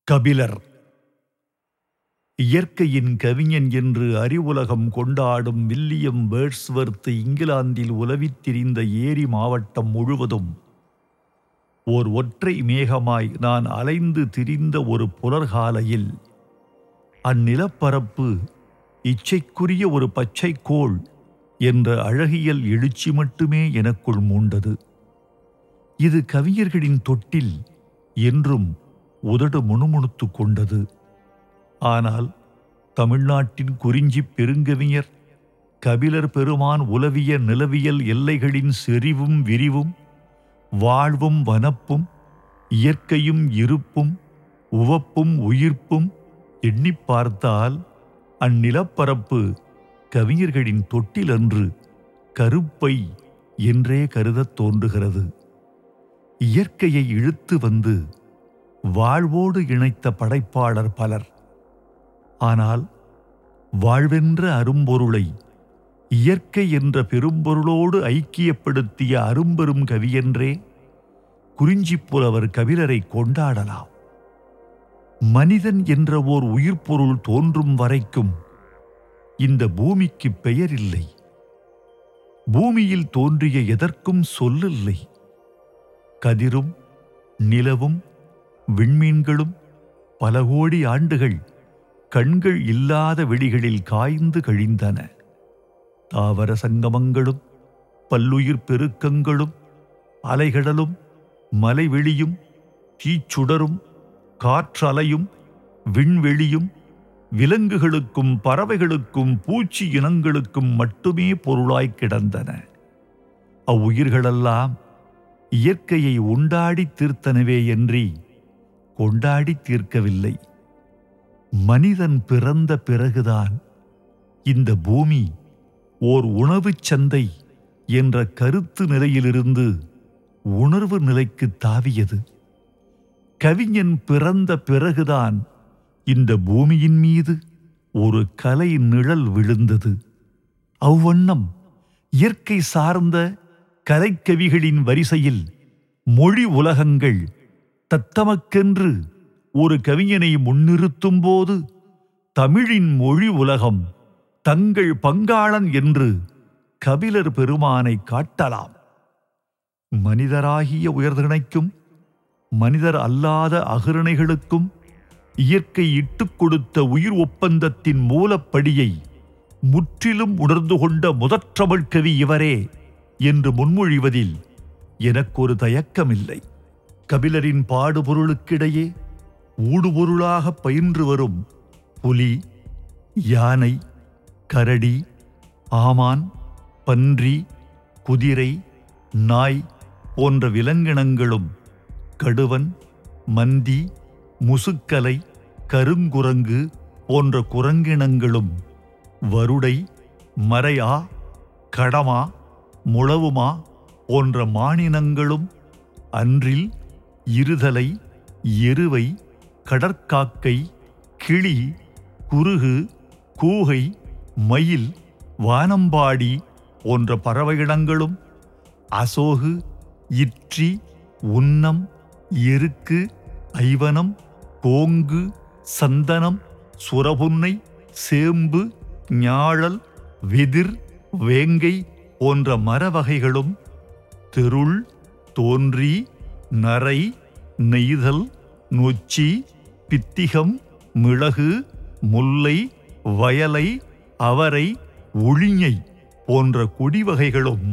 கபிலர் இயற்கையின் கவிஞன் என்று அறிவுலகம் கொண்டாடும் வில்லியம் வேர்ட்ஸ்வர்த் இங்கிலாந்தில் உலவித் திரிந்த ஏரி மாவட்டம் முழுவதும் ஓர் ஒற்றை மேகமாய் நான் அலைந்து திரிந்த ஒரு புலர்காலையில் அந்நிலப்பரப்பு இச்சைக்குரிய ஒரு பச்சைக்கோள் என்ற அழகியல் எழுச்சி மட்டுமே எனக்குள் மூண்டது இது கவிஞர்களின் தொட்டில் என்றும் உதடு முணுமுணுத்துக் கொண்டது ஆனால் தமிழ்நாட்டின் குறிஞ்சி பெருங்கவிஞர் கபிலர் பெருமான் உலவிய நிலவியல் எல்லைகளின் செறிவும் விரிவும் வாழ்வும் வனப்பும் இயற்கையும் இருப்பும் உவப்பும் உயிர்ப்பும் எண்ணிப் பார்த்தால் அந்நிலப்பரப்பு கவிஞர்களின் தொட்டிலன்று கருப்பை என்றே கருதத் தோன்றுகிறது இயற்கையை இழுத்து வந்து வாழ்வோடு இணைத்த படைப்பாளர் பலர் ஆனால் வாழ்வென்ற அரும்பொருளை இயற்கை என்ற பெரும்பொருளோடு ஐக்கியப்படுத்திய அரும்பெரும் கவியென்றே குறிஞ்சிப் புலவர் கபிலரை கொண்டாடலாம் மனிதன் என்ற ஓர் உயிர்ப்பொருள் தோன்றும் வரைக்கும் இந்த பூமிக்கு பெயரில்லை பூமியில் தோன்றிய எதற்கும் சொல்லில்லை கதிரும் நிலவும் விண்மீன்களும் பல கோடி ஆண்டுகள் கண்கள் இல்லாத வெளிகளில் காய்ந்து கழிந்தன தாவர சங்கமங்களும் பல்லுயிர் பெருக்கங்களும் அலைகடலும் மலைவெளியும் தீச்சுடரும் காற்றலையும் விண்வெளியும் விலங்குகளுக்கும் பறவைகளுக்கும் பூச்சி இனங்களுக்கும் மட்டுமே பொருளாய் கிடந்தன அவ்வுயிர்களெல்லாம் இயற்கையை உண்டாடி தீர்த்தனவே என்றி கொண்டாடி தீர்க்கவில்லை மனிதன் பிறந்த பிறகுதான் இந்த பூமி ஓர் உணவுச் சந்தை என்ற கருத்து நிலையிலிருந்து உணர்வு நிலைக்கு தாவியது கவிஞன் பிறந்த பிறகுதான் இந்த பூமியின் மீது ஒரு கலை நிழல் விழுந்தது அவ்வண்ணம் இயற்கை சார்ந்த கலைக்கவிகளின் வரிசையில் மொழி உலகங்கள் தத்தமக்கென்று ஒரு கவிஞனை முன்னிறுத்தும் போது தமிழின் மொழி உலகம் தங்கள் பங்காளன் என்று கபிலர் பெருமானை காட்டலாம் மனிதராகிய உயர்திணைக்கும் மனிதர் அல்லாத அகிரணைகளுக்கும் இயற்கை இட்டுக் கொடுத்த உயிர் ஒப்பந்தத்தின் மூலப்படியை முற்றிலும் உணர்ந்து கொண்ட முதற்றமிழ் கவி இவரே என்று முன்மொழிவதில் எனக்கொரு தயக்கமில்லை கபிலரின் பாடுபொருளுக்கிடையே ஊடுபொருளாக பயின்று வரும் புலி யானை கரடி ஆமான் பன்றி குதிரை நாய் போன்ற விலங்கினங்களும் கடுவன் மந்தி முசுக்கலை கருங்குரங்கு போன்ற குரங்கினங்களும் வருடை மரையா கடமா முழவுமா போன்ற மானினங்களும் அன்றில் இருதலை எருவை கடற்காக்கை கிளி குருகு கூகை மயில் வானம்பாடி போன்ற பறவையினங்களும் அசோகு இற்றி உன்னம் எருக்கு ஐவனம் கோங்கு சந்தனம் சுரபுன்னை சேம்பு ஞாழல் வெதிர் வேங்கை போன்ற மரவகைகளும் தெருள் தோன்றி நரை நெய்தல் நொச்சி பித்திகம் மிளகு முல்லை வயலை அவரை ஒளிஞை போன்ற கொடிவகைகளும்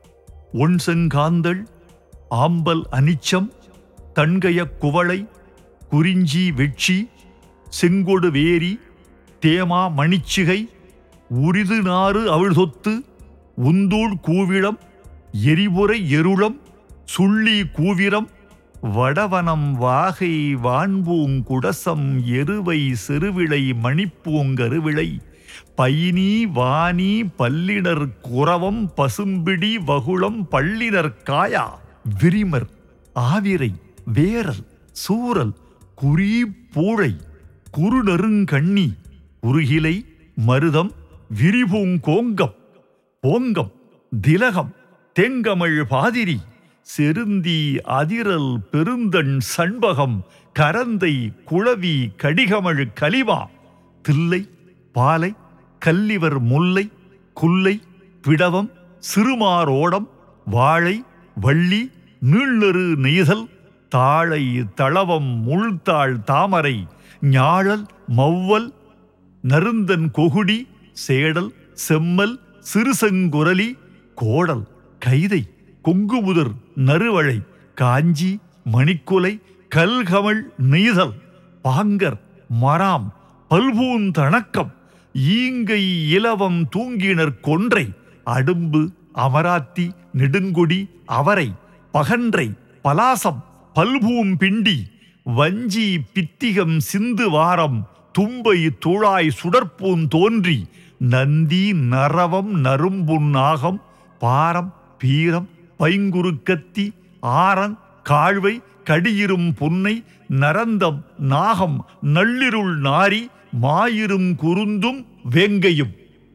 ஒன்செங்காந்தள் ஆம்பல் அனிச்சம் தன்கய குவளை குறிஞ்சி வெட்சி செங்கொடு வேரி தேமா மணிச்சிகை உரிது நாறு அவிழ்தொத்து உந்தூள் கூவிளம் எரிபுரை எருளம் சுள்ளி கூவிரம் வடவனம் வாகை வான்பூங்குடசம் எருவை செருவிளை மணிப்பூங்கருவிளை பைனி வாணி பல்லினர் குரவம் பசும்பிடி வகுளம் பள்ளினர் காயா விரிமர் ஆவிரை வேரல் சூரல் குறி பூழை குறுநெருங்கண்ணி உருகிலை மருதம் விரிபூங்கோங்கம் போங்கம் திலகம் தெங்கமழ் பாதிரி செருந்தி அதிரல் பெருந்தண் சண்பகம் கரந்தை குளவி கடிகமழ் கலிவா தில்லை பாலை கல்லிவர் முல்லை குல்லை பிடவம் சிறுமாரோடம் வாழை வள்ளி நீள்ளரு நெய்தல் தாழை தளவம் முள்தாள் தாமரை ஞாழல் மௌவல் நருந்தன் கொகுடி சேடல் செம்மல் சிறுசங்குரலி கோடல் கைதை கொங்குமுதர் நறுவழை காஞ்சி மணிக்குலை கல்கமழ் நெய்தல் பாங்கர் மராம் பல்பூந்தணக்கம் ஈங்கை இலவம் தூங்கினர் கொன்றை அடும்பு அமராத்தி நெடுங்கொடி அவரை பகன்றை பலாசம் பல்பூம் பிண்டி வஞ்சி பித்திகம் சிந்து வாரம் தும்பை துழாய் சுடற்பூன் தோன்றி நந்தி நரவம் நரும்புன் நாகம் பாரம் பீரம் பைங்குறுக்கத்தி ஆரங் காழ்வை கடியிரும் புன்னை நரந்தம் நாகம் நள்ளிருள் நாரி மாயிரும் குருந்தும் வேங்கையும்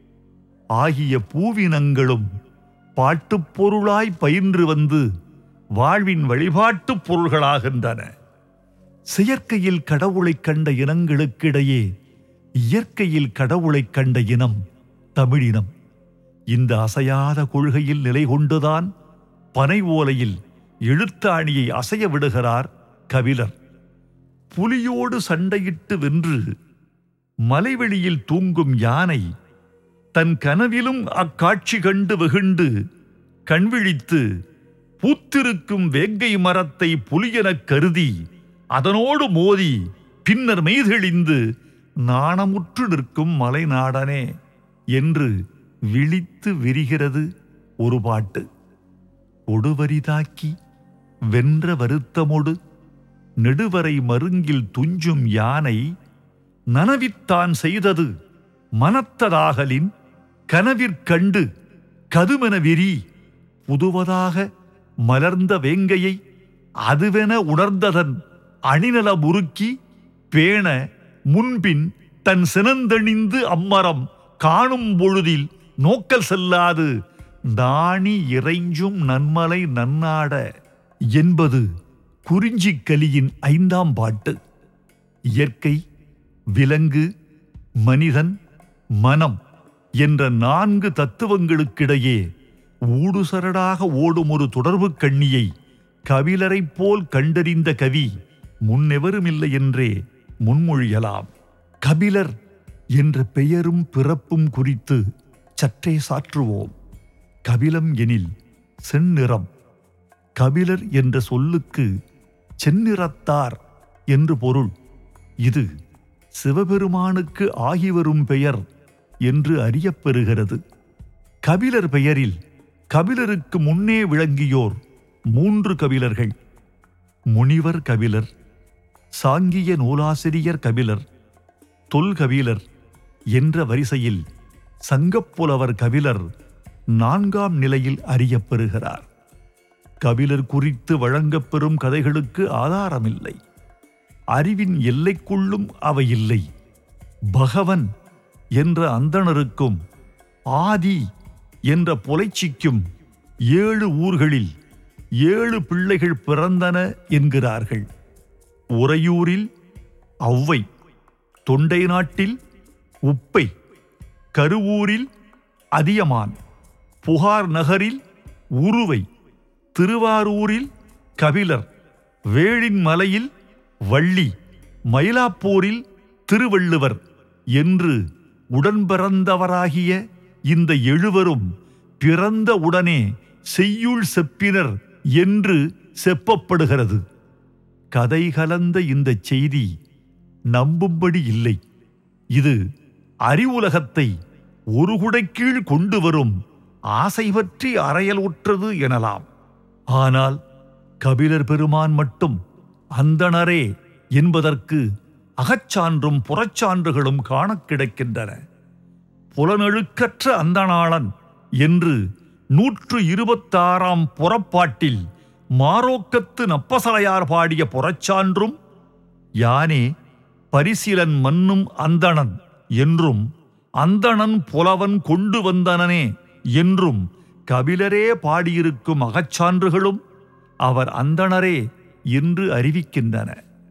ஆகிய பூவினங்களும் பாட்டுப் பொருளாய் பயின்று வந்து வாழ்வின் வழிபாட்டுப் பொருள்களாகின்றன செயற்கையில் கடவுளைக் கண்ட இனங்களுக்கிடையே இயற்கையில் கடவுளைக் கண்ட இனம் தமிழினம் இந்த அசையாத கொள்கையில் நிலை கொண்டுதான் பனை ஓலையில் எழுத்தாணியை அசைய விடுகிறார் கபிலர் புலியோடு சண்டையிட்டு வென்று மலைவெளியில் தூங்கும் யானை தன் கனவிலும் அக்காட்சி கண்டு வெகுண்டு கண்விழித்து பூத்திருக்கும் வேங்கை மரத்தை புலியெனக் கருதி அதனோடு மோதி பின்னர் மெய்தெளிந்து நாணமுற்று நிற்கும் மலைநாடனே என்று விழித்து விரிகிறது ஒரு பாட்டு ஒடுவரிதாக்கி வென்ற வருத்தமொடு நெடுவரை மருங்கில் துஞ்சும் யானை நனவித்தான் செய்தது மனத்ததாகலின் கனவிற்கண்டு கதுமென விரி புதுவதாக மலர்ந்த வேங்கையை அதுவென உணர்ந்ததன் அணிநல முறுக்கி பேண முன்பின் தன் சினந்தணிந்து அம்மரம் காணும் பொழுதில் நோக்கல் செல்லாது நாணி இறைஞ்சும் நன்மலை நன்னாட என்பது குறிஞ்சிக்கலியின் ஐந்தாம் பாட்டு இயற்கை விலங்கு மனிதன் மனம் என்ற நான்கு தத்துவங்களுக்கிடையே ஊடுசரடாக ஓடும் ஒரு தொடர்பு கண்ணியை கபிலரைப் போல் கண்டறிந்த கவி முன்னெவருமில்லை என்றே முன்மொழியலாம் கபிலர் என்ற பெயரும் பிறப்பும் குறித்து சற்றே சாற்றுவோம் கபிலம் எனில் செந்நிறம் கபிலர் என்ற சொல்லுக்கு செந்நிறத்தார் என்று பொருள் இது சிவபெருமானுக்கு ஆகிவரும் பெயர் என்று அறியப்பெறுகிறது கபிலர் பெயரில் கபிலருக்கு முன்னே விளங்கியோர் மூன்று கபிலர்கள் முனிவர் கபிலர் சாங்கிய நூலாசிரியர் கபிலர் தொல்கபிலர் என்ற வரிசையில் சங்கப்புலவர் கபிலர் நான்காம் நிலையில் அறியப்பெறுகிறார் கபிலர் குறித்து வழங்கப்பெறும் கதைகளுக்கு ஆதாரமில்லை அறிவின் எல்லைக்குள்ளும் அவை இல்லை பகவன் என்ற அந்தணருக்கும் ஆதி என்ற புலைச்சிக்கும் ஏழு ஊர்களில் ஏழு பிள்ளைகள் பிறந்தன என்கிறார்கள் உறையூரில் ஔவை தொண்டை நாட்டில் உப்பை கருவூரில் அதியமான் புகார் நகரில் உருவை திருவாரூரில் கபிலர் வேளின் மலையில் வள்ளி மயிலாப்பூரில் திருவள்ளுவர் என்று உடன்பிறந்தவராகிய இந்த எழுவரும் பிறந்த உடனே செய்யுள் செப்பினர் என்று செப்பப்படுகிறது கதை கலந்த இந்த செய்தி நம்பும்படி இல்லை இது அறிவுலகத்தை ஒரு குடைக்கீழ் கொண்டு வரும் ஆசை பற்றி அறையலுற்றது எனலாம் ஆனால் கபிலர் பெருமான் மட்டும் அந்தணரே என்பதற்கு அகச்சான்றும் புறச்சான்றுகளும் காணக் கிடைக்கின்றன புலனழுக்கற்ற அந்தணாளன் என்று நூற்று இருபத்தாறாம் புறப்பாட்டில் மாரோக்கத்து நப்பசலையார் பாடிய புறச்சான்றும் யானே பரிசிலன் மன்னும் அந்தணன் என்றும் அந்தணன் புலவன் கொண்டு வந்தனனே என்றும் கபிலரே பாடியிருக்கும் அகச்சான்றுகளும் அவர் அந்தணரே என்று அறிவிக்கின்றன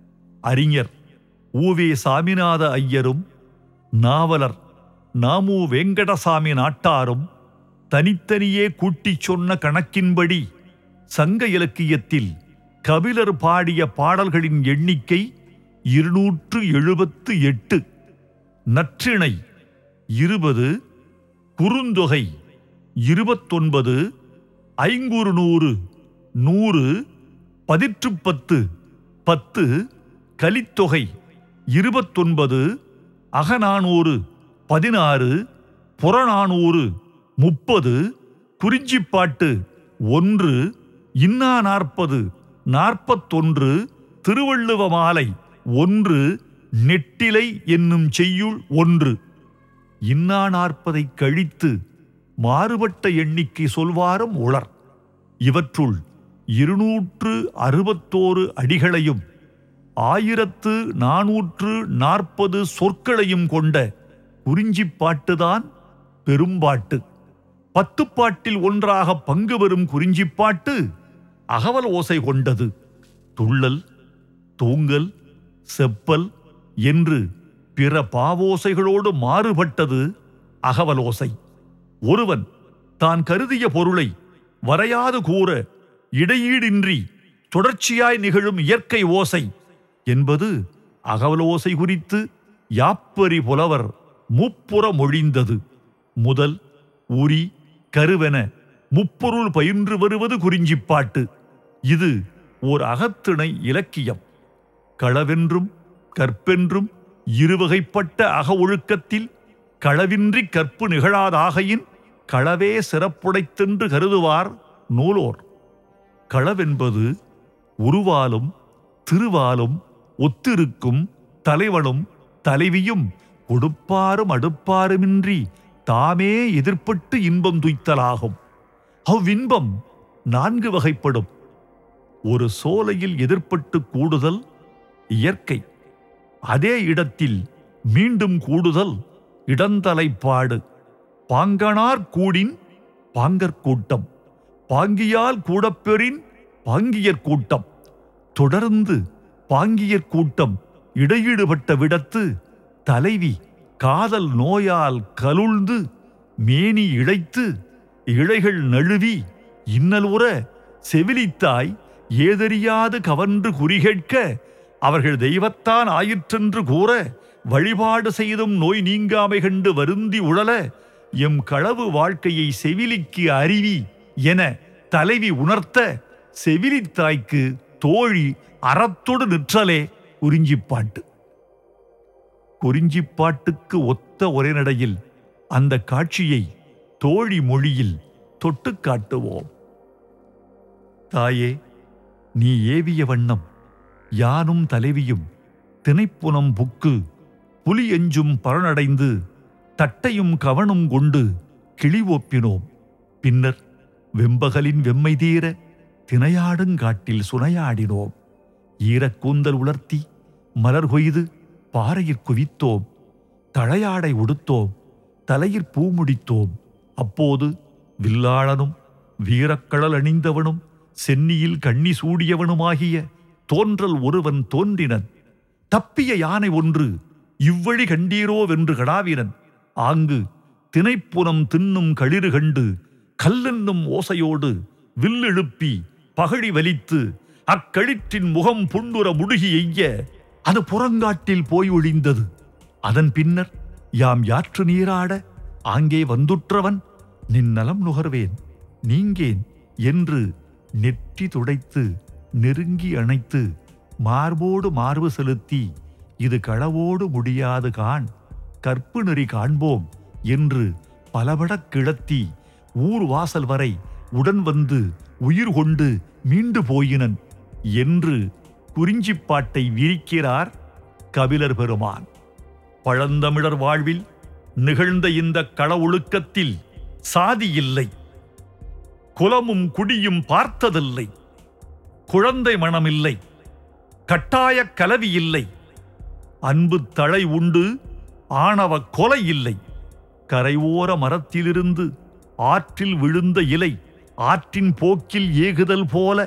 அறிஞர் ஊவே சாமிநாத ஐயரும் நாவலர் நாமு வெங்கடசாமி நாட்டாரும் தனித்தனியே கூட்டிச் சொன்ன கணக்கின்படி சங்க இலக்கியத்தில் கபிலர் பாடிய பாடல்களின் எண்ணிக்கை இருநூற்று எழுபத்து எட்டு நற்றிணை இருபது குறுந்தொகை இருபத்தொன்பது ஐங்குறு நூறு நூறு பதிற்றுப்பத்து பத்து கலித்தொகை இருபத்தொன்பது அகநானூறு பதினாறு புறநானூறு முப்பது குறிஞ்சிப்பாட்டு ஒன்று இன்னா நாற்பது நாற்பத்தொன்று திருவள்ளுவ மாலை ஒன்று நெட்டிலை என்னும் செய்யுள் ஒன்று இன்னா நாற்பதை கழித்து மாறுபட்ட எண்ணிக்கை சொல்வாரும் உளர் இவற்றுள் இருநூற்று அறுபத்தோரு அடிகளையும் ஆயிரத்து நாநூற்று நாற்பது சொற்களையும் கொண்ட குறிஞ்சிப்பாட்டுதான் பெரும்பாட்டு பத்துப்பாட்டில் ஒன்றாக பங்கு பெறும் குறிஞ்சிப்பாட்டு அகவல் ஓசை கொண்டது துள்ளல் தூங்கல் செப்பல் என்று பிற பாவோசைகளோடு மாறுபட்டது அகவலோசை ஒருவன் தான் கருதிய பொருளை வரையாது கூற இடையீடின்றி தொடர்ச்சியாய் நிகழும் இயற்கை ஓசை என்பது அகவலோசை குறித்து யாப்பரி புலவர் முப்புற மொழிந்தது முதல் உரி கருவென முப்பொருள் பயின்று வருவது குறிஞ்சிப்பாட்டு இது ஓர் அகத்திணை இலக்கியம் களவென்றும் கற்பென்றும் இருவகைப்பட்ட அக ஒழுக்கத்தில் களவின்றி கற்பு நிகழாதாகையின் களவே சிறப்புடைத்தென்று கருதுவார் நூலோர் களவென்பது உருவாலும் திருவாலும் ஒத்திருக்கும் தலைவனும் தலைவியும் கொடுப்பாரும் அடுப்பாருமின்றி தாமே எதிர்ப்பட்டு இன்பம் துய்த்தலாகும் அவ்வின்பம் நான்கு வகைப்படும் ஒரு சோலையில் எதிர்ப்பட்டு கூடுதல் இயற்கை அதே இடத்தில் மீண்டும் கூடுதல் இடந்தலைப்பாடு பாங்கனார் கூடின் பாங்கற் கூட்டம் பாங்கியால் கூடப்பெறின் பாங்கியர் கூட்டம் தொடர்ந்து பாங்கியர் கூட்டம் இடையீடுபட்ட விடத்து தலைவி காதல் நோயால் கலுழ்ந்து மேனி இழைத்து இழைகள் நழுவி இன்னல் உற செவிலித்தாய் ஏதறியாது கவன்று குறிகேட்க அவர்கள் தெய்வத்தான் ஆயிற்றென்று கூற வழிபாடு செய்தும் நோய் நீங்காமை கண்டு வருந்தி உழல எம் களவு வாழ்க்கையை செவிலிக்கு அறிவி என தலைவி உணர்த்த செவிலித்தாய்க்கு தோழி அறத்தொடு நிற்றலே குறிஞ்சிப்பாட்டு குறிஞ்சிப்பாட்டுக்கு ஒத்த உரைநடையில் அந்த காட்சியை தோழி மொழியில் தொட்டு காட்டுவோம் தாயே நீ ஏவிய வண்ணம் யானும் தலைவியும் திணைப்புனம் புக்கு புலி எஞ்சும் பரணடைந்து தட்டையும் கவனும் கொண்டு கிளி ஒப்பினோம் பின்னர் வெம்பகலின் வெம்மை தீர திணையாடுங்காட்டில் சுனையாடினோம் ஈரக்கூந்தல் உலர்த்தி மலர் கொய்து பாறையிற் குவித்தோம் தழையாடை உடுத்தோம் தலையிற் பூ முடித்தோம் அப்போது வில்லாளனும் வீரக்கழல் அணிந்தவனும் சென்னியில் கண்ணி சூடியவனுமாகிய தோன்றல் ஒருவன் தோன்றினன் தப்பிய யானை ஒன்று இவ்வழி கண்டீரோவென்று கடாவினன் ஆங்கு திணைப்புனம் தின்னும் களிறு கண்டு கல்லென்னும் ஓசையோடு வில்லெழுப்பி பகழி வலித்து அக்களிற்றின் முகம் புண்டுற முடுகி எய்ய அது புறங்காட்டில் போய் ஒளிந்தது அதன் பின்னர் யாம் யாற்று நீராட ஆங்கே வந்துற்றவன் நின் நலம் நுகர்வேன் நீங்கேன் என்று நெற்றி துடைத்து நெருங்கி அணைத்து மார்போடு மார்பு செலுத்தி இது களவோடு முடியாது காண் கற்பு நெறி காண்போம் என்று பலபடக் கிளத்தி ஊர் வாசல் வரை உடன் வந்து உயிர் கொண்டு மீண்டு போயினன் என்று குறிஞ்சிப்பாட்டை விரிக்கிறார் கபிலர் பெருமான் பழந்தமிழர் வாழ்வில் நிகழ்ந்த இந்த கள ஒழுக்கத்தில் சாதி இல்லை குலமும் குடியும் பார்த்ததில்லை குழந்தை மனமில்லை கட்டாயக் கலவி இல்லை அன்பு தழை உண்டு ஆணவ கொலை இல்லை கரையோர மரத்திலிருந்து ஆற்றில் விழுந்த இலை ஆற்றின் போக்கில் ஏகுதல் போல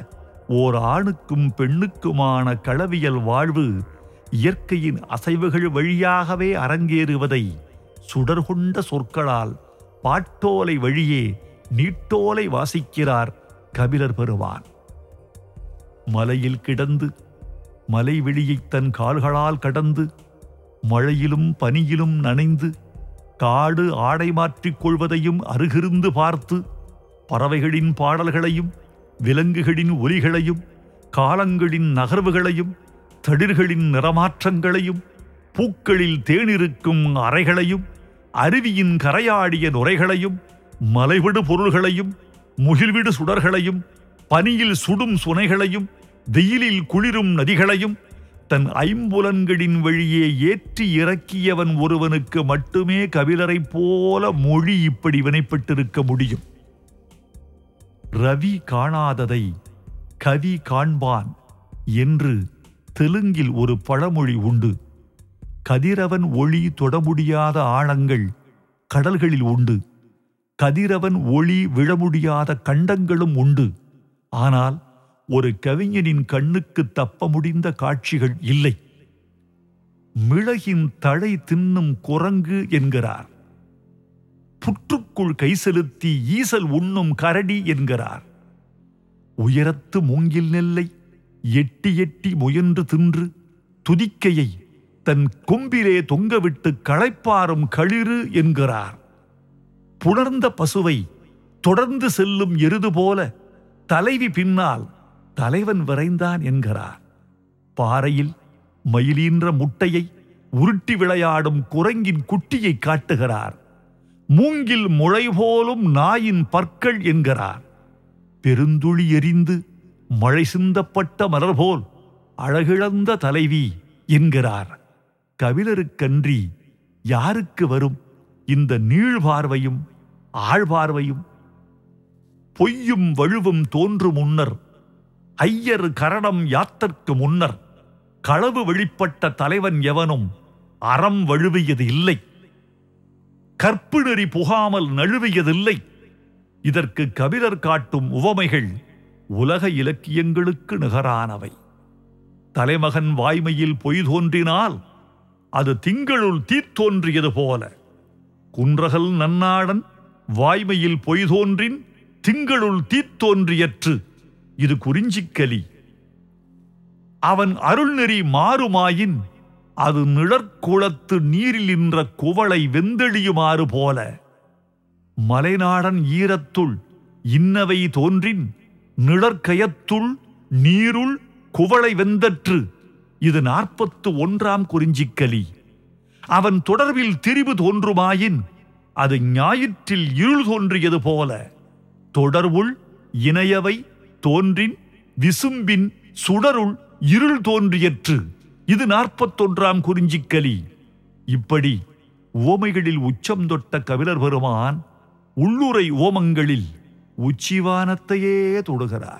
ஓர் ஆணுக்கும் பெண்ணுக்குமான களவியல் வாழ்வு இயற்கையின் அசைவுகள் வழியாகவே அரங்கேறுவதை சுடர்கொண்ட சொற்களால் பாட்டோலை வழியே நீட்டோலை வாசிக்கிறார் கபிலர் பெறுவான் மலையில் கிடந்து மலைவெளியைத் தன் கால்களால் கடந்து மழையிலும் பனியிலும் நனைந்து காடு ஆடை மாற்றிக் கொள்வதையும் அருகிருந்து பார்த்து பறவைகளின் பாடல்களையும் விலங்குகளின் ஒலிகளையும் காலங்களின் நகர்வுகளையும் தளிர்களின் நிறமாற்றங்களையும் பூக்களில் தேனிருக்கும் அறைகளையும் அருவியின் கரையாடிய நுரைகளையும் மலைவிடு பொருள்களையும் முகில்விடு சுடர்களையும் பனியில் சுடும் சுனைகளையும் வெயிலில் குளிரும் நதிகளையும் தன் ஐம்புலன்களின் வழியே ஏற்றி இறக்கியவன் ஒருவனுக்கு மட்டுமே கபிலரைப் போல மொழி இப்படி வினைப்பட்டிருக்க முடியும் ரவி காணாததை கவி காண்பான் என்று தெலுங்கில் ஒரு பழமொழி உண்டு கதிரவன் ஒளி தொட முடியாத ஆழங்கள் கடல்களில் உண்டு கதிரவன் ஒளி விழ முடியாத கண்டங்களும் உண்டு ஆனால் ஒரு கவிஞனின் கண்ணுக்கு தப்ப முடிந்த காட்சிகள் இல்லை மிளகின் தழை தின்னும் குரங்கு என்கிறார் புற்றுக்குள் கை செலுத்தி ஈசல் உண்ணும் கரடி என்கிறார் உயரத்து மூங்கில் நெல்லை எட்டி எட்டி முயன்று தின்று துதிக்கையை தன் கொம்பிலே தொங்கவிட்டு களைப்பாரும் களிறு என்கிறார் புணர்ந்த பசுவை தொடர்ந்து செல்லும் எருது போல தலைவி பின்னால் தலைவன் விரைந்தான் என்கிறார் பாறையில் மயிலீன்ற முட்டையை உருட்டி விளையாடும் குரங்கின் குட்டியை காட்டுகிறார் மூங்கில் முளை போலும் நாயின் பற்கள் என்கிறார் பெருந்துளி எரிந்து மழை சிந்தப்பட்ட மலர் போல் அழகிழந்த தலைவி என்கிறார் கபிலருக்கன்றி யாருக்கு வரும் இந்த நீழ்பார்வையும் ஆழ்பார்வையும் பொய்யும் வழுவும் தோன்று முன்னர் ஐயர் கரணம் யாத்தற்கு முன்னர் களவு வெளிப்பட்ட தலைவன் எவனும் அறம் வழுவியது இல்லை கற்பு நெறி புகாமல் நழுவியதில்லை இதற்கு கபிலர் காட்டும் உவமைகள் உலக இலக்கியங்களுக்கு நிகரானவை தலைமகன் வாய்மையில் பொய் தோன்றினால் அது திங்களுள் தீத்தோன்றியது போல குன்றகல் நன்னாடன் வாய்மையில் பொய் தோன்றின் திங்களுள் தீத்தோன்றியற்று இது குறிஞ்சிக்கலி அவன் அருள்நெறி மாறுமாயின் அது நிழற்குளத்து நீரில் நின்ற குவளை வெந்தெளியுமாறு போல மலைநாடன் ஈரத்துள் இன்னவை தோன்றின் நிழற்கயத்துள் நீருள் குவளை வெந்தற்று இது நாற்பத்து ஒன்றாம் குறிஞ்சிக்கலி அவன் தொடர்பில் திரிவு தோன்றுமாயின் அது ஞாயிற்றில் இருள் தோன்றியது போல தொடர்வுள் இணையவை தோன்றின் விசும்பின் சுடருள் இருள் தோன்றியற்று இது நாற்பத்தொன்றாம் குறிஞ்சிக்கலி இப்படி ஓமைகளில் உச்சம் தொட்ட கபிலர் பெருமான் உள்ளுரை ஓமங்களில் உச்சிவானத்தையே தொடுகிறார்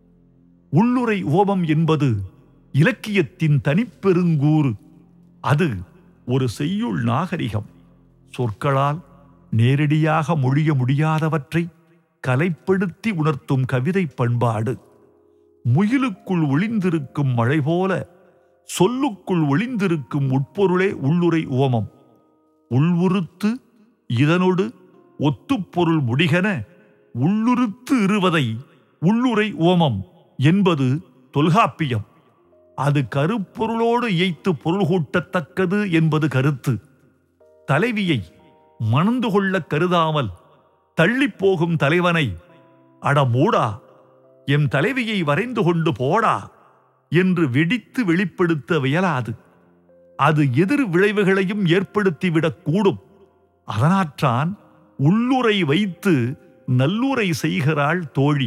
உள்ளுரை ஓமம் என்பது இலக்கியத்தின் தனிப்பெருங்கூறு அது ஒரு செய்யுள் நாகரிகம் சொற்களால் நேரடியாக மொழிய முடியாதவற்றை கலைப்படுத்தி உணர்த்தும் கவிதை பண்பாடு முயிலுக்குள் ஒளிந்திருக்கும் மழை போல சொல்லுக்குள் ஒளிந்திருக்கும் உட்பொருளே உள்ளுரை உவமம் உள்வுறுத்து இதனொடு ஒத்துப்பொருள் முடிகன உள்ளுறுத்து இருவதை உள்ளுரை உவமம் என்பது தொல்காப்பியம் அது கருப்பொருளோடு இயைத்து பொருள் கூட்டத்தக்கது என்பது கருத்து தலைவியை மணந்து கொள்ள கருதாமல் தள்ளிப் போகும் தலைவனை அட மூடா எம் தலைவியை வரைந்து கொண்டு போடா என்று வெடித்து வெளிப்படுத்த வியலாது அது எதிர் விளைவுகளையும் ஏற்படுத்திவிடக் கூடும் அதனாற்றான் உள்ளுரை வைத்து நல்லுரை செய்கிறாள் தோழி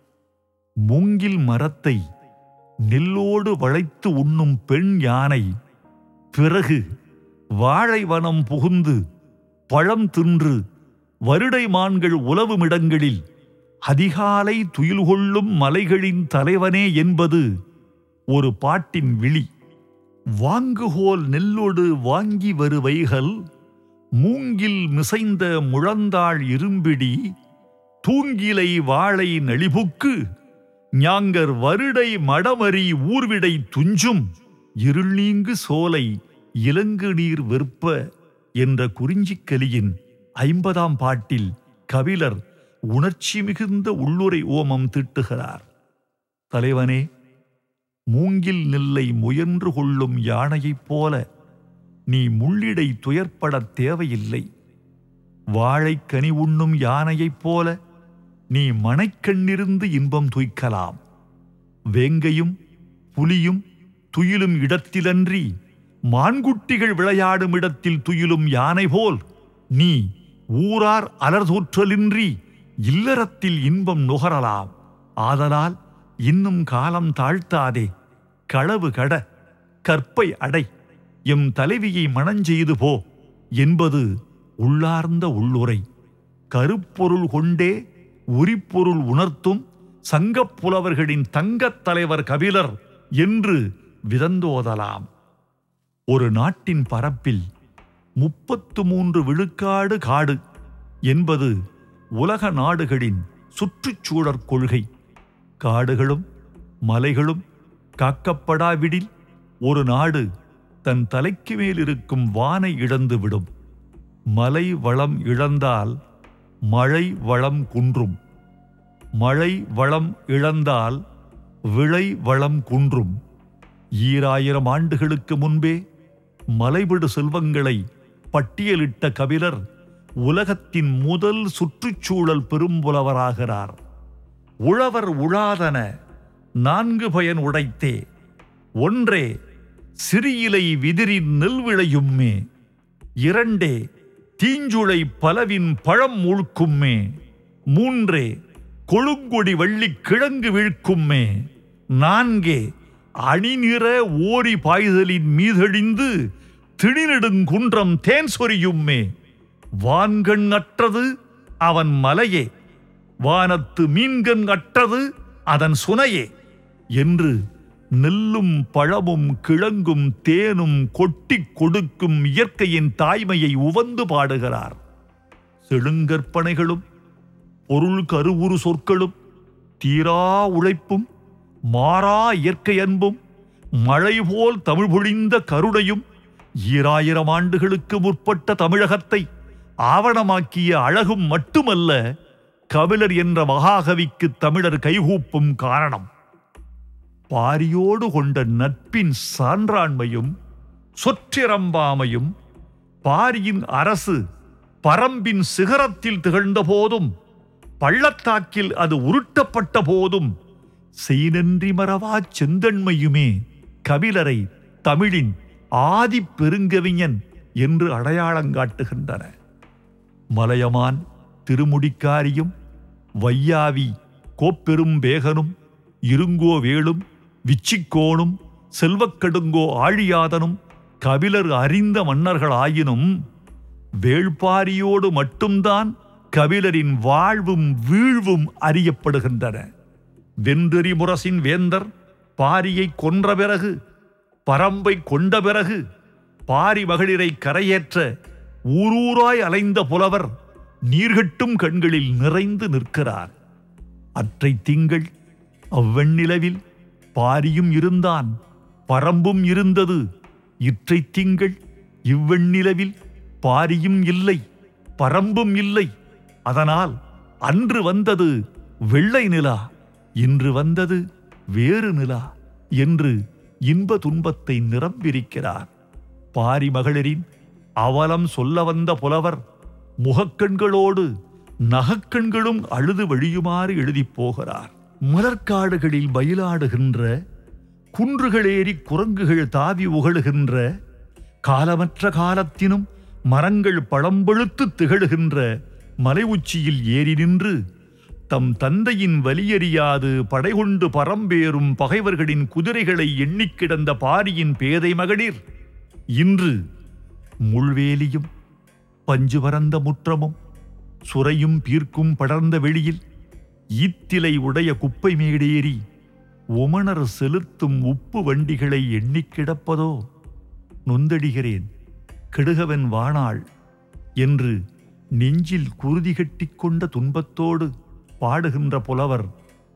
மூங்கில் மரத்தை நெல்லோடு வளைத்து உண்ணும் பெண் யானை பிறகு வாழை வனம் புகுந்து பழம் தின்று வருடை மான்கள் உலவுமிடங்களில் அதிகாலை துயில் கொள்ளும் மலைகளின் தலைவனே என்பது ஒரு பாட்டின் விழி வாங்குகோல் நெல்லொடு வாங்கி வருவைகள் மூங்கில் மிசைந்த முழந்தாள் இரும்பிடி தூங்கிலை வாழை நெளிபுக்கு ஞாங்கர் வருடை மடமறி ஊர்விடை துஞ்சும் இருள் நீங்கு சோலை இலங்கு நீர் வெற்ப என்ற குறிஞ்சிக்கலியின் ஐம்பதாம் பாட்டில் கபிலர் உணர்ச்சி மிகுந்த உள்ளுரை ஓமம் தீட்டுகிறார் தலைவனே மூங்கில் நெல்லை முயன்று கொள்ளும் யானையைப் போல நீ முள்ளிடை துயர்ப்படத் தேவையில்லை வாழைக்கனி உண்ணும் யானையைப் போல நீ மனைக்கண்ணிருந்து இன்பம் துய்க்கலாம் வேங்கையும் புலியும் துயிலும் இடத்திலன்றி மான்குட்டிகள் விளையாடும் இடத்தில் துயிலும் யானை போல் நீ ஊரார் அலர்தூற்றலின்றி இல்லறத்தில் இன்பம் நுகரலாம் ஆதலால் இன்னும் காலம் தாழ்த்தாதே களவு கட கற்பை அடை எம் தலைவியை மணஞ்செய்து போ என்பது உள்ளார்ந்த உள்ளுரை கருப்பொருள் கொண்டே உரிப்பொருள் உணர்த்தும் சங்கப் புலவர்களின் தங்கத் தலைவர் கபிலர் என்று விதந்தோதலாம் ஒரு நாட்டின் பரப்பில் முப்பத்து மூன்று விழுக்காடு காடு என்பது உலக நாடுகளின் சுற்றுச்சூழற் கொள்கை காடுகளும் மலைகளும் காக்கப்படாவிடில் ஒரு நாடு தன் தலைக்கு மேல் இருக்கும் வானை இழந்துவிடும் மலை வளம் இழந்தால் மழை வளம் குன்றும் மழை வளம் இழந்தால் விளை வளம் குன்றும் ஈராயிரம் ஆண்டுகளுக்கு முன்பே மலைவிடு செல்வங்களை பட்டியலிட்ட கபிலர் உலகத்தின் முதல் சுற்றுச்சூழல் பெரும்புலவராகிறார் உழவர் உழாதன நான்கு பயன் உடைத்தே ஒன்றே சிறியிலை விதிரின் நெல் விளையும்மே இரண்டே தீஞ்சுளை பலவின் பழம் முழுக்கும்மே மூன்றே கொழுங்கொடி வள்ளி கிழங்கு வீழ்க்கும்மே நான்கே அணிநிற ஓரி பாய்தலின் மீதழிந்து திணிநெடுங்குன்றம் தேன் சொரியும்மே வான்கண் அற்றது அவன் மலையே வானத்து மீன்கண் அற்றது அதன் சுனையே என்று நெல்லும் பழமும் கிழங்கும் தேனும் கொட்டிக் கொடுக்கும் இயற்கையின் தாய்மையை உவந்து பாடுகிறார் செழுங்கற்பனைகளும் பொருள் கருவுரு சொற்களும் தீரா உழைப்பும் மாறா இயற்கை அன்பும் மழை போல் தமிழ் பொழிந்த கருணையும் ஈராயிரம் ஆண்டுகளுக்கு முற்பட்ட தமிழகத்தை ஆவணமாக்கிய அழகும் மட்டுமல்ல கபிலர் என்ற மகாகவிக்கு தமிழர் கைகூப்பும் காரணம் பாரியோடு கொண்ட நட்பின் சான்றாண்மையும் சொற்றிரம்பாமையும் பாரியின் அரசு பரம்பின் சிகரத்தில் திகழ்ந்த போதும் பள்ளத்தாக்கில் அது உருட்டப்பட்ட போதும் செய்நன்றி மறவாச் செந்தன்மையுமே கபிலரை தமிழின் ஆதி பெருங்கவிஞன் என்று அடையாளங்காட்டுகின்றன மலையமான் திருமுடிக்காரியும் வையாவி கோப்பெரும் பேகனும் இருங்கோ வேளும் விச்சிக்கோணும் செல்வக்கடுங்கோ ஆழியாதனும் கபிலர் அறிந்த மன்னர்கள் ஆயினும் வேள்பாரியோடு மட்டும்தான் கபிலரின் வாழ்வும் வீழ்வும் அறியப்படுகின்றன வென்றெறி முரசின் வேந்தர் பாரியை கொன்ற பிறகு பரம்பை கொண்ட பிறகு பாரி மகளிரை கரையேற்ற ஊரூராய் அலைந்த புலவர் நீர்கட்டும் கண்களில் நிறைந்து நிற்கிறார் அற்றை திங்கள் அவ்வெண்ணிலவில் பாரியும் இருந்தான் பரம்பும் இருந்தது இற்றை திங்கள் இவ்வெண்ணிலவில் பாரியும் இல்லை பரம்பும் இல்லை அதனால் அன்று வந்தது வெள்ளை நிலா இன்று வந்தது வேறு நிலா என்று இன்ப துன்பத்தை நிரம்பியிருக்கிறார் பாரி மகளிரின் அவலம் சொல்ல வந்த புலவர் முகக்கண்களோடு நகக்கண்களும் அழுது வழியுமாறு எழுதிப் போகிறார் மலர்க்காடுகளில் பயிலாடுகின்ற குன்றுகளேறி குரங்குகள் தாவி உகழுகின்ற காலமற்ற காலத்தினும் மரங்கள் பழம்பழுத்து திகழுகின்ற மலை உச்சியில் ஏறி நின்று தம் தந்தையின் வலியறியாது படைகொண்டு பரம்பேறும் பகைவர்களின் குதிரைகளை எண்ணிக் கிடந்த பாரியின் பேதை மகளிர் இன்று முள்வேலியும் பஞ்சு பரந்த முற்றமும் சுரையும் பீர்க்கும் படர்ந்த வெளியில் ஈத்திலை உடைய குப்பை மேடேறி உமணர் செலுத்தும் உப்பு வண்டிகளை எண்ணிக் கிடப்பதோ நொந்தடிகிறேன் கெடுகவன் வாணாள் என்று நெஞ்சில் குருதி கட்டிக் கொண்ட துன்பத்தோடு பாடுகின்ற புலவர்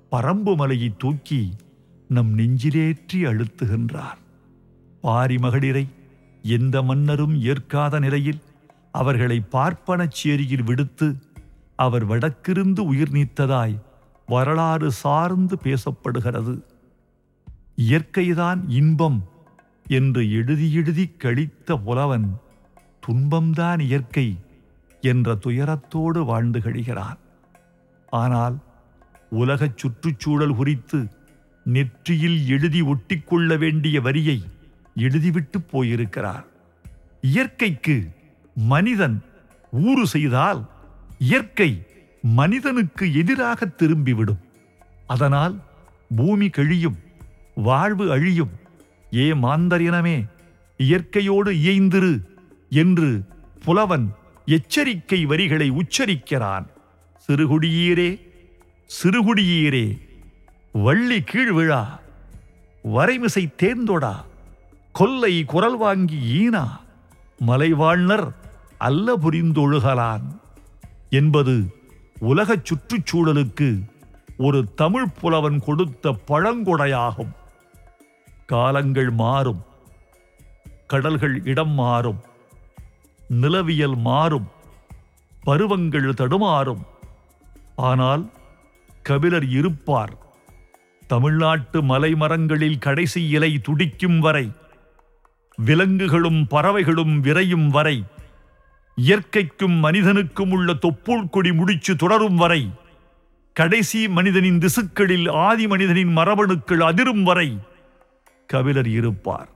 பரம்பு மலையை தூக்கி நம் நெஞ்சிலேற்றி அழுத்துகின்றார் பாரி மகளிரை எந்த மன்னரும் ஏற்காத நிலையில் அவர்களை பார்ப்பனச் சேரியில் விடுத்து அவர் வடக்கிருந்து உயிர் நீத்ததாய் வரலாறு சார்ந்து பேசப்படுகிறது இயற்கைதான் இன்பம் என்று எழுதி எழுதி கழித்த புலவன் துன்பம்தான் இயற்கை என்ற துயரத்தோடு வாழ்ந்து கழிகிறான் ஆனால் உலகச் சுற்றுச்சூழல் குறித்து நெற்றியில் எழுதி ஒட்டிக்கொள்ள வேண்டிய வரியை எழுதிவிட்டு போயிருக்கிறார் இயற்கைக்கு மனிதன் ஊறு செய்தால் இயற்கை மனிதனுக்கு எதிராக திரும்பிவிடும் அதனால் பூமி கழியும் வாழ்வு அழியும் ஏ மாந்தரினமே இயற்கையோடு இயைந்திரு என்று புலவன் எச்சரிக்கை வரிகளை உச்சரிக்கிறான் சிறுகுடியீரே சிறுகுடியீரே வள்ளி கீழ் விழா வரைமிசை தேர்ந்தொடா கொல்லை குரல் வாங்கி ஈனா மலைவாழ்னர் அல்ல புரிந்தொழுகலான் என்பது உலகச் சுற்றுச்சூழலுக்கு ஒரு தமிழ் புலவன் கொடுத்த பழங்கொடையாகும் காலங்கள் மாறும் கடல்கள் இடம் மாறும் நிலவியல் மாறும் பருவங்கள் தடுமாறும் ஆனால் கபிலர் இருப்பார் தமிழ்நாட்டு மலைமரங்களில் கடைசி இலை துடிக்கும் வரை விலங்குகளும் பறவைகளும் விரையும் வரை இயற்கைக்கும் மனிதனுக்கும் உள்ள தொப்புள் கொடி முடிச்சு தொடரும் வரை கடைசி மனிதனின் திசுக்களில் ஆதி மனிதனின் மரபணுக்கள் அதிரும் வரை கபிலர் இருப்பார்